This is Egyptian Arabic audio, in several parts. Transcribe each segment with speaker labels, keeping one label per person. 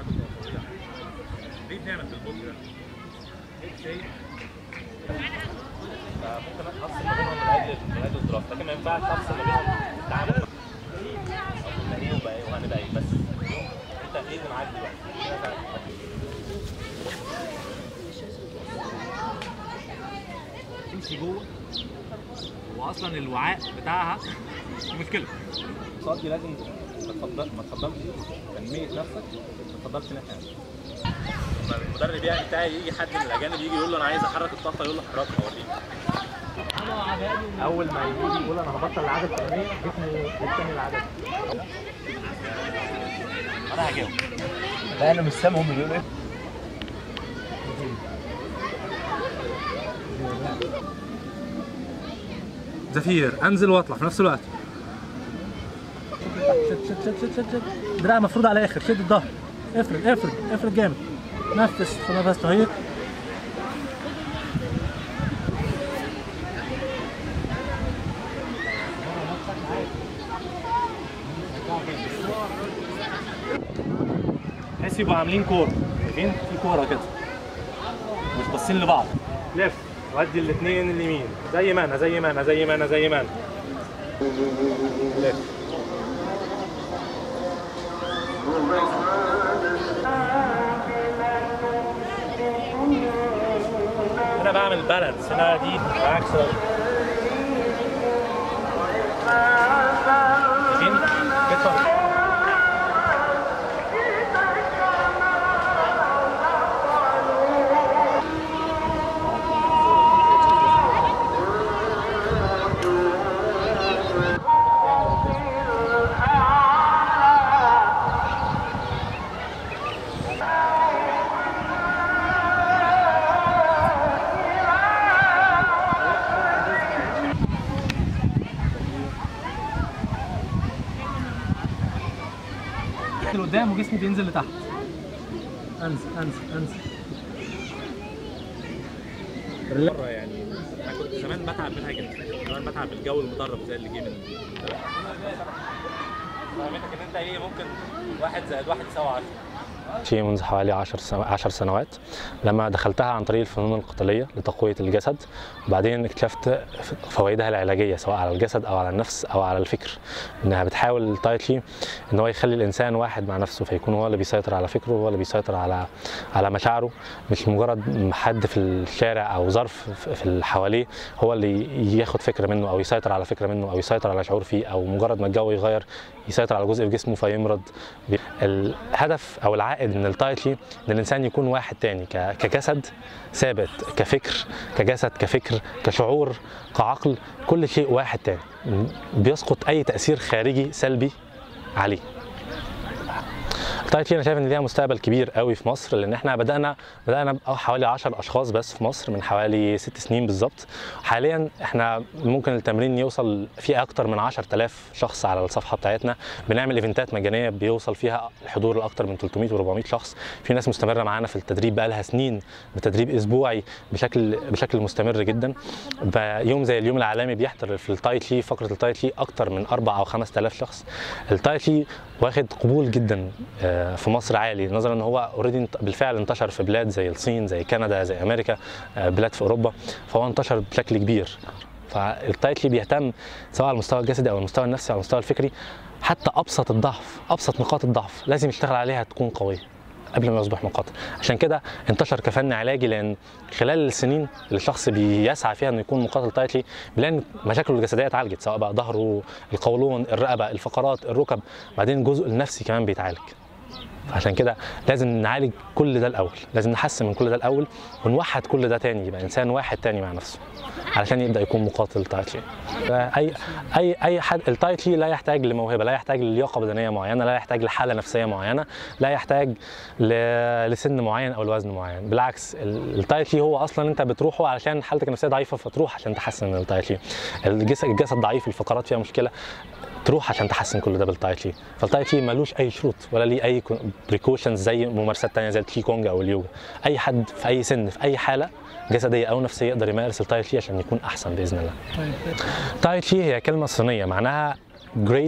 Speaker 1: ليه بنعمل في البوك ده؟ شيء فممكن افصل ما بينهم من اجل من اجل الدراسه لكن ما ينفعش افصل ما بينهم تعامل او كنا ايه وبقى ايه وهنبقى ايه بس انت ايه اللي معاك دلوقتي؟ تمشي جوه واصلا الوعاء بتاعها مشكله الصوت دي لازم ما تفضل ما تفضلش تنميه نفسك ما تفضلش ناحيه لما المدرب يعني بتاعي يجي حد من الاجانب يجي يقول له انا عايز احرك الطاقه يقول له حركها اوريك اول ما يجي يقول انا هبطل العاده الفلانيه جسمه بيكمل العاده انا هجاوب
Speaker 2: لا انا مش سامع هم بيقولوا ايه
Speaker 1: زفير انزل واطلع في نفس الوقت
Speaker 3: شد شد شد شد شد شد دراع مفروض على الاخر شد الظهر افرد افرد افرد جامد نفس في نفس طهيق بحيث يبقوا عاملين كوره شايفين في كوره كده مش باصين لبعض لف ودي الاثنين اليمين زي ما انا زي ما انا زي ما انا زي ما انا لف انا بعمل بالانس هنا دي عكس شايفين كتفه لقدام وجسمي بينزل لتحت انزل انزل انزل
Speaker 1: مره يعني انا كنت زمان بتعب منها جدا زمان بتعب من الجو المدرب زي اللي جه من فهمتك ان انت ايه ممكن واحد زائد واحد يساوي 10
Speaker 4: شيء منذ حوالي 10 سنو... 10 سنوات لما دخلتها عن طريق الفنون القتاليه لتقويه الجسد وبعدين اكتشفت فوائدها العلاجيه سواء على الجسد او على النفس او على الفكر انها بتحاول التايتلي ان هو يخلي الانسان واحد مع نفسه فيكون هو اللي بيسيطر على فكره هو اللي بيسيطر على على مشاعره مش مجرد حد في الشارع او ظرف في اللي حواليه هو اللي ياخد فكره منه او يسيطر على فكره منه او يسيطر على شعور فيه او مجرد ما الجو يغير يسيطر على جزء في جسمه فيمرض الهدف او العائد من التايتلي ان الانسان يكون واحد تاني ك- كجسد ثابت كفكر كجسد كفكر كشعور كعقل كل شيء واحد تاني بيسقط اي تاثير خارجي سلبي عليه التايتلي انا شايف ان ليها مستقبل كبير قوي في مصر لان احنا بدانا بدانا حوالي 10 اشخاص بس في مصر من حوالي ست سنين بالظبط حاليا احنا ممكن التمرين يوصل فيه اكتر من 10000 شخص على الصفحه بتاعتنا بنعمل ايفنتات مجانيه بيوصل فيها الحضور لاكتر من 300 و400 شخص في ناس مستمره معانا في التدريب بقى لها سنين بتدريب اسبوعي بشكل بشكل مستمر جدا يوم زي اليوم العالمي بيحضر في التايتلي فقره التايتلي اكتر من 4 او 5000 شخص التايتلي واخد قبول جدا في مصر عالي نظرا ان هو اوريدي بالفعل انتشر في بلاد زي الصين زي كندا زي امريكا بلاد في اوروبا فهو انتشر بشكل كبير فالتايتلي بيهتم سواء على المستوى الجسدي او المستوى النفسي او المستوى الفكري حتى ابسط الضعف ابسط نقاط الضعف لازم يشتغل عليها تكون قويه قبل ما يصبح مقاتل عشان كده انتشر كفن علاجي لان خلال السنين اللي الشخص بيسعى فيها انه يكون مقاتل تايتلي بيلاقي مشاكله الجسديه اتعالجت سواء بقى ظهره القولون الرقبه الفقرات الركب بعدين الجزء النفسي كمان بيتعالج عشان كده لازم نعالج كل ده الاول لازم نحسن من كل ده الاول ونوحد كل ده تاني يبقى انسان واحد تاني مع نفسه علشان يبدا يكون مقاتل تايتلي اي اي اي حد التايتلي لا يحتاج لموهبه لا يحتاج للياقه بدنيه معينه لا يحتاج لحاله نفسيه معينه لا يحتاج ل... لسن معين او لوزن معين بالعكس التايتلي هو اصلا انت بتروحه علشان حالتك النفسيه ضعيفه فتروح عشان تحسن من التايتلي الجسد الجسد ضعيف الفقرات فيها مشكله تروح عشان تحسن كل ده بالتايتلي فالتايتلي ملوش اي شروط ولا ليه اي بريكوشنز زي ممارسات تانية زي التشي كونج او اليوجا اي حد في اي سن في اي حاله جسديه او نفسيه يقدر يمارس التايتلي عشان يكون احسن باذن الله تايتلي هي كلمه صينيه معناها great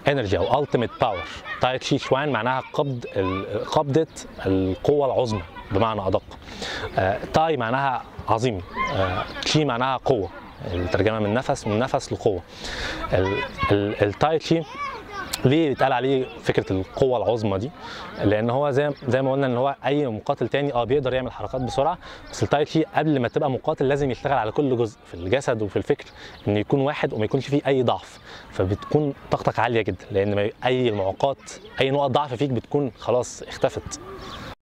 Speaker 4: انرجي او التيميت باور تاي تشي شوان معناها قبض ال- قبضه القوه العظمى بمعنى ادق آه، تاي معناها عظيم آه، تشي معناها قوه الترجمه من نفس من نفس لقوه ال- ال- التاي تشي ليه بيتقال عليه فكره القوه العظمى دي لان هو زي زي ما قلنا ان هو اي مقاتل تاني اه بيقدر يعمل حركات بسرعه بس التاي تشي قبل ما تبقى مقاتل لازم يشتغل على كل جزء في الجسد وفي الفكر ان يكون واحد وما يكونش فيه اي ضعف فبتكون طاقتك عاليه جدا لان ما- اي معوقات اي نقط ضعف فيك بتكون خلاص اختفت